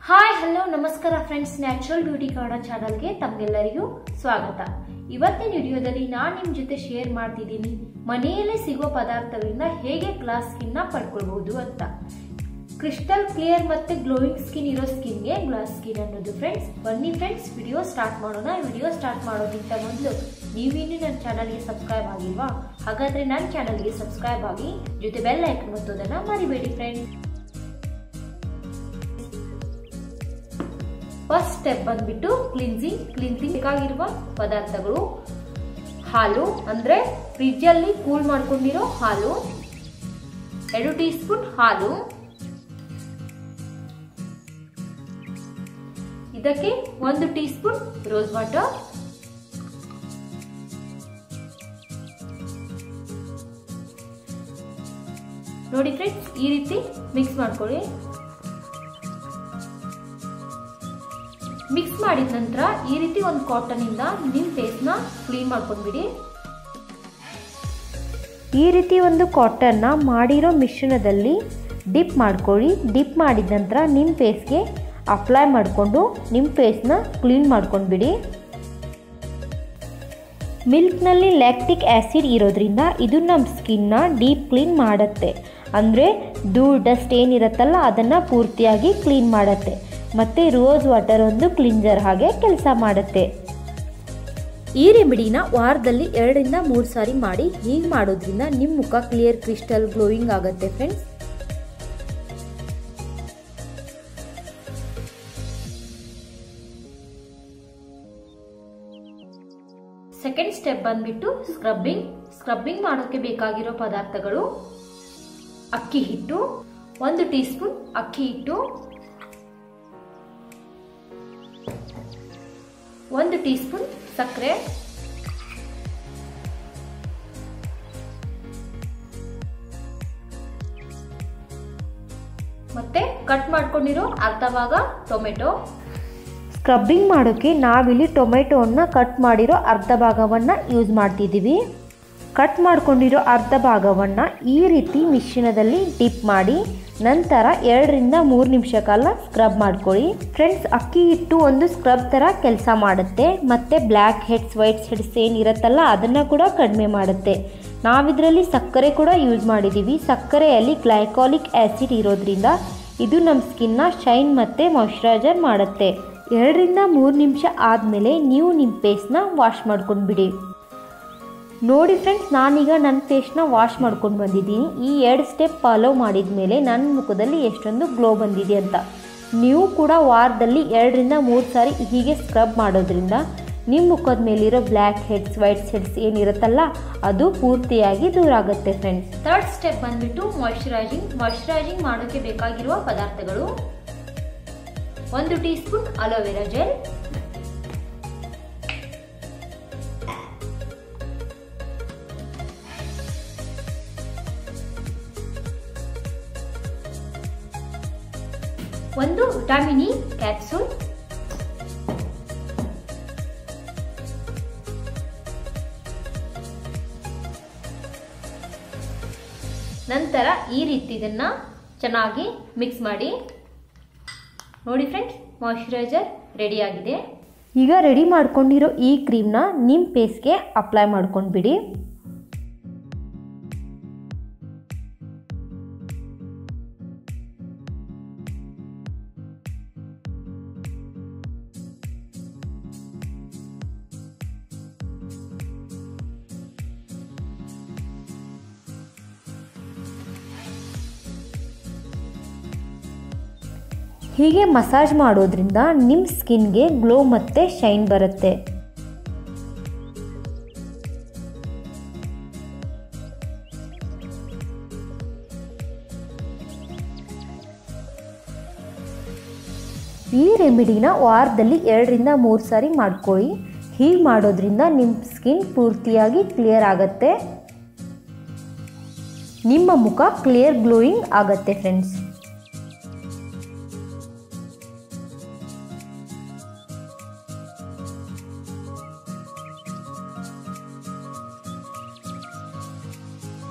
hi hello ನಮಸ್ಕಾರ friends natural beauty Kannada ಚಾನಲ್ಗೆ ತಮಗೆಲ್ಲರಿಗೂ ಸ್ವಾಗತ ಇವತ್ತಿನ ವಿಡಿಯೋದಲ್ಲಿ ನಾನು ನಿಮ್ಮ ಜೊತೆ ಶೇರ್ ಮಾಡ್ತಿದ್ದೀನಿ ಮನೆಯಲ್ಲೇ ಸಿಗೋ ಪದಾರ್ಥಗಳಿಂದ ಹೇಗೆ ಗ್ಲಾಸ್ ಸ್ಕಿನ್ನ ಪಡ್ಕೊಳ್ಬಹುದು ಅಂತ ಕ್ರಿಸ್ಟಲ್ ಕ್ಲಿಯರ್ ಮತ್ತೆ ಗ್ಲೋಯಿಂಗ್ ಸ್ಕಿನ್ ಇರೋ ಸ್ಕಿನ್ಗೆ ಗ್ಲಾಸ್ ಸ್ಕಿನ್ ಅನ್ನೋದು ಫ್ರೆಂಡ್ಸ್ ಬನ್ನಿ ಫ್ರೆಂಡ್ಸ್ ವಿಡಿಯೋ ಸ್ಟಾರ್ಟ್ ಮಾಡೋಣ ವಿಡಿಯೋ ಸ್ಟಾರ್ಟ್ ಮಾಡೋಕ್ಕಿಂತ ಮೊದಲು ನೀವಿನ್ನೂ ನನ್ನ ಚಾನಲ್ಗೆ ಸಬ್ಸ್ಕ್ರೈಬ್ ಆಗಿಲ್ವಾ ಹಾಗಾದ್ರೆ ನನ್ನ ಚಾನಲ್ಗೆ ಸಬ್ಸ್ಕ್ರೈಬ್ ಆಗಿ ಜೊತೆ ಬೆಲ್ ಐಕನ್ ಒತ್ತೋದನ್ನ ಮರಿಬೇಡಿ ಫ್ರೆಂಡ್ಸ್ ಫಸ್ಟ್ ಸ್ಟೆಪ್ ಬಂದ್ಬಿಟ್ಟು ಕ್ಲಿನ್ಸಿಂಗ್ ಕ್ಲಿನ್ಸಿಂಗ್ ಬೇಕಾಗಿರುವ ಪದಾರ್ಥಗಳು ಹಾಲು ಅಂದ್ರೆ ಫ್ರಿಜ್ ಅಲ್ಲಿ ಕೂಲ್ ಮಾಡ್ಕೊಂಡಿರೋ ಹಾಲು ಎರಡು ಟೀ ಸ್ಪೂನ್ ಹಾಲು ಇದಕ್ಕೆ ಒಂದು ಟೀ ಸ್ಪೂನ್ ರೋಸ್ ವಾಟರ್ ನೋಡಿ ಫ್ರೆಂಡ್ಸ್ ಈ ರೀತಿ ಮಿಕ್ಸ್ ಮಾಡ್ಕೊಳ್ಳಿ ಮಿಕ್ಸ್ ಮಾಡಿದ ನಂತರ ಈ ರೀತಿ ಒಂದು ಕಾಟನ್ ಇಂದ ನಿಮ್ಮ ಫೇಸ್ನ ಕ್ಲೀನ್ ಮಾಡ್ಕೊಂಡ್ಬಿಡಿ ಈ ರೀತಿ ಒಂದು ಕಾಟನ್ನ ಮಾಡಿರೋ ಮಿಶ್ರಣದಲ್ಲಿ ಡಿಪ್ ಮಾಡ್ಕೊಳ್ಳಿ ಡಿಪ್ ಮಾಡಿದ ನಂತರ ನಿಮ್ಮ ಫೇಸ್ಗೆ ಅಪ್ಲೈ ಮಾಡಿಕೊಂಡು ನಿಮ್ಮ ಫೇಸ್ನ ಕ್ಲೀನ್ ಮಾಡ್ಕೊಂಡ್ಬಿಡಿ ಮಿಲ್ಕ್ನಲ್ಲಿ ಲ್ಯಾಕ್ಟಿಕ್ ಆ್ಯಸಿಡ್ ಇರೋದ್ರಿಂದ ಇದು ನಮ್ಮ ಸ್ಕಿನ್ನ ಡೀಪ್ ಕ್ಲೀನ್ ಮಾಡುತ್ತೆ ಅಂದರೆ ಧೂಳು ಡಸ್ಟ್ ಏನಿರುತ್ತಲ್ಲ ಅದನ್ನು ಪೂರ್ತಿಯಾಗಿ ಕ್ಲೀನ್ ಮಾಡುತ್ತೆ ಮತ್ತು ರೋಸ್ ವಾಟರ್ ಒಂದು ಕ್ಲಿಂಜರ್ ಹಾಗೆ ಕೆಲಸ ಮಾಡುತ್ತೆ ಈ ರೆಮಿಡಿನ ವಾರದಲ್ಲಿ ಎರಡರಿಂದ ಮೂರು ಸಾರಿ ಮಾಡಿ ಹೀಗೆ ಮಾಡೋದ್ರಿಂದ ನಿಮ್ಮ ಮುಖ ಕ್ಲಿಯರ್ ಕ್ರಿಸ್ಟಲ್ ಗ್ಲೋಯಿಂಗ್ ಆಗುತ್ತೆ ಫ್ರೆಂಡ್ಸ್ ಸೆಕೆಂಡ್ ಸ್ಟೆಪ್ ಬಂದ್ಬಿಟ್ಟು ಸ್ಕ್ರಬ್ಬಿಂಗ್ ಸ್ಕ್ರಬ್ಬಿಂಗ್ ಮಾಡೋಕ್ಕೆ ಬೇಕಾಗಿರೋ ಪದಾರ್ಥಗಳು ಅಕ್ಕಿ ಹಿಟ್ಟು ಒಂದು ಟೀ ಸ್ಪೂನ್ ಅಕ್ಕಿ ಹಿಟ್ಟು ಒಂದು ಟೀ ಸ್ಪೂನ್ ಸಕ್ಕರೆ ಮತ್ತೆ ಕಟ್ ಮಾಡ್ಕೊಂಡಿರೋ ಅರ್ಧ ಭಾಗ ಟೊಮೆಟೊ ಸ್ಕ್ರಬ್ಬಿಂಗ್ ಮಾಡೋಕ್ಕೆ ನಾವಿಲ್ಲಿ ಟೊಮೆಟೊವನ್ನು ಕಟ್ ಮಾಡಿರೋ ಅರ್ಧ ಭಾಗವನ್ನು ಯೂಸ್ ಮಾಡ್ತಿದ್ದೀವಿ ಕಟ್ ಮಾಡ್ಕೊಂಡಿರೋ ಅರ್ಧ ಭಾಗವನ್ನು ಈ ರೀತಿ ಮಿಶ್ರಣದಲ್ಲಿ ಡಿಪ್ ಮಾಡಿ ನಂತರ ಎರಡರಿಂದ ಮೂರು ನಿಮಿಷ ಕಾಲ ಸ್ಕ್ರಬ್ ಮಾಡ್ಕೊಳ್ಳಿ ಫ್ರೆಂಡ್ಸ್ ಅಕ್ಕಿ ಹಿಟ್ಟು ಒಂದು ಸ್ಕ್ರಬ್ ಥರ ಕೆಲಸ ಮಾಡುತ್ತೆ ಮತ್ತು ಬ್ಲ್ಯಾಕ್ ಹೆಡ್ಸ್ ವೈಟ್ಸ್ ಹೆಡ್ಸ್ ಏನಿರುತ್ತಲ್ಲ ಅದನ್ನು ಕೂಡ ಕಡಿಮೆ ಮಾಡುತ್ತೆ ನಾವಿದರಲ್ಲಿ ಸಕ್ಕರೆ ಕೂಡ ಯೂಸ್ ಮಾಡಿದ್ದೀವಿ ಸಕ್ಕರೆಯಲ್ಲಿ ಗ್ಲೈಕಾಲಿಕ್ ಆ್ಯಸಿಡ್ ಇರೋದ್ರಿಂದ ಇದು ನಮ್ಮ ಸ್ಕಿನ್ನ ಶೈನ್ ಮತ್ತು ಮಾಯ್ಶ್ಚರೈಸರ್ ಮಾಡುತ್ತೆ ಎರಡರಿಂದ ಮೂರು ನಿಮಿಷ ಆದಮೇಲೆ ನೀವು ನಿಮ್ಮ ಫೇಸ್ನ ವಾಶ್ ಮಾಡ್ಕೊಂಡ್ಬಿಡಿ ನೋಡಿ ಫ್ರೆಂಡ್ಸ್ ನಾನೀಗ ನನ್ನ ಫೇಸ್ನ ವಾಶ್ ಮಾಡ್ಕೊಂಡು ಬಂದಿದ್ದೀನಿ ಈ ಎರಡು ಸ್ಟೆಪ್ ಫಾಲೋ ಮಾಡಿದ ಮೇಲೆ ನನ್ನ ಮುಖದಲ್ಲಿ ಎಷ್ಟೊಂದು ಗ್ಲೋ ಬಂದಿದೆ ಅಂತ ನೀವು ಕೂಡ ವಾರದಲ್ಲಿ ಎರಡರಿಂದ ಮೂರು ಸಾರಿ ಹೀಗೆ ಸ್ಕ್ರಬ್ ಮಾಡೋದ್ರಿಂದ ನಿಮ್ಮ ಮುಖದ ಮೇಲಿರೋ ಬ್ಲ್ಯಾಕ್ ಹೆಡ್ಸ್ ವೈಟ್ಸ್ ಹೆಡ್ಸ್ ಏನಿರುತ್ತಲ್ಲ ಅದು ಪೂರ್ತಿಯಾಗಿ ದೂರ ಆಗುತ್ತೆ ಫ್ರೆಂಡ್ಸ್ ಥರ್ಡ್ ಸ್ಟೆಪ್ ಬಂದ್ಬಿಟ್ಟು ಮಾಯ್ಶ್ಚರೈಸಿಂಗ್ ಮಾಯ್ಶ್ಚರೈಸಿಂಗ್ ಮಾಡೋಕ್ಕೆ ಬೇಕಾಗಿರುವ ಪದಾರ್ಥಗಳು ಒಂದು ಟೀ ಸ್ಪೂನ್ ಅಲೋವೆರಾ ಜೆಲ್ ಒಂದು ವಿಟಾಮಿನ್ ಇ ಕ್ಯಾಪ್ಸೂಲ್ ನಂತರ ಈ ರೀತಿ ಇದನ್ನ ಚೆನ್ನಾಗಿ ಮಿಕ್ಸ್ ಮಾಡಿ ನೋಡಿ ಫ್ರೆಂಡ್ಸ್ ಮಾಯ್ಶ್ಚರೈಸರ್ ರೆಡಿ ಆಗಿದೆ ಈಗ ರೆಡಿ ಮಾಡ್ಕೊಂಡಿರೋ ಈ ಕ್ರೀಮ್ನ ನಿಮ್ಮ ಫೇಸ್ಗೆ ಅಪ್ಲೈ ಮಾಡ್ಕೊಂಡ್ಬಿಡಿ ಹೀಗೆ ಮಸಾಜ್ ಮಾಡೋದ್ರಿಂದ ನಿಮ್ಮ ಸ್ಕಿನ್ಗೆ ಗ್ಲೋ ಮತ್ತು ಶೈನ್ ಬರುತ್ತೆ ಈ ರೆಮಿಡಿನ ವಾರದಲ್ಲಿ ಎರಡರಿಂದ ಮೂರು ಸಾರಿ ಮಾಡ್ಕೊಳ್ಳಿ ಹೀಗೆ ಮಾಡೋದ್ರಿಂದ ನಿಮ್ಮ ಸ್ಕಿನ್ ಪೂರ್ತಿಯಾಗಿ ಕ್ಲಿಯರ್ ಆಗುತ್ತೆ ನಿಮ್ಮ ಮುಖ ಕ್ಲಿಯರ್ ಗ್ಲೋಯಿಂಗ್ ಆಗುತ್ತೆ ಫ್ರೆಂಡ್ಸ್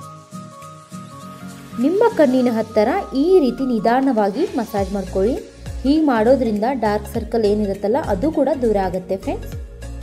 ನಿಮ್ಮ ಕಣ್ಣಿನ ಹತ್ತಿರ ಈ ರೀತಿ ನಿಧಾನವಾಗಿ ಮಸಾಜ್ ಮಾಡ್ಕೊಳ್ಳಿ ಹೀಗೆ ಮಾಡೋದ್ರಿಂದ ಡಾರ್ಕ್ ಸರ್ಕಲ್ ಏನಿರುತ್ತಲ್ಲ ಅದು ಕೂಡ ದೂರ ಆಗುತ್ತೆ ಫ್ರೆಂಡ್ಸ್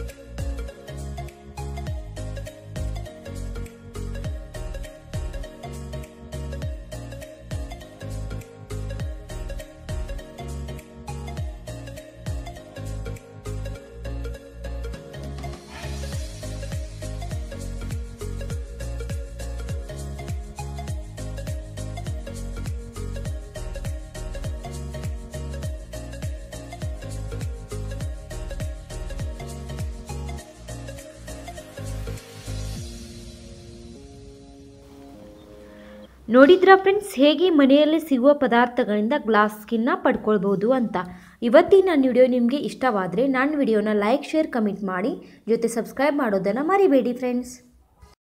ನೋಡಿದ್ರಾ ಫ್ರೆಂಡ್ಸ್ ಹೇಗೆ ಮನೆಯಲ್ಲಿ ಸಿಗುವ ಪದಾರ್ಥಗಳಿಂದ ಗ್ಲಾಸ್ ಸ್ಕಿನ್ನ ಪಡ್ಕೊಳ್ಬೋದು ಅಂತ ಇವತ್ತಿನ ನನ್ನ ವಿಡಿಯೋ ನಿಮಗೆ ಇಷ್ಟವಾದರೆ ನನ್ನ ವಿಡಿಯೋನ ಲೈಕ್ ಶೇರ್ ಕಮೆಂಟ್ ಮಾಡಿ ಜೊತೆ ಸಬ್ಸ್ಕ್ರೈಬ್ ಮಾಡೋದನ್ನು ಮರಿಬೇಡಿ ಫ್ರೆಂಡ್ಸ್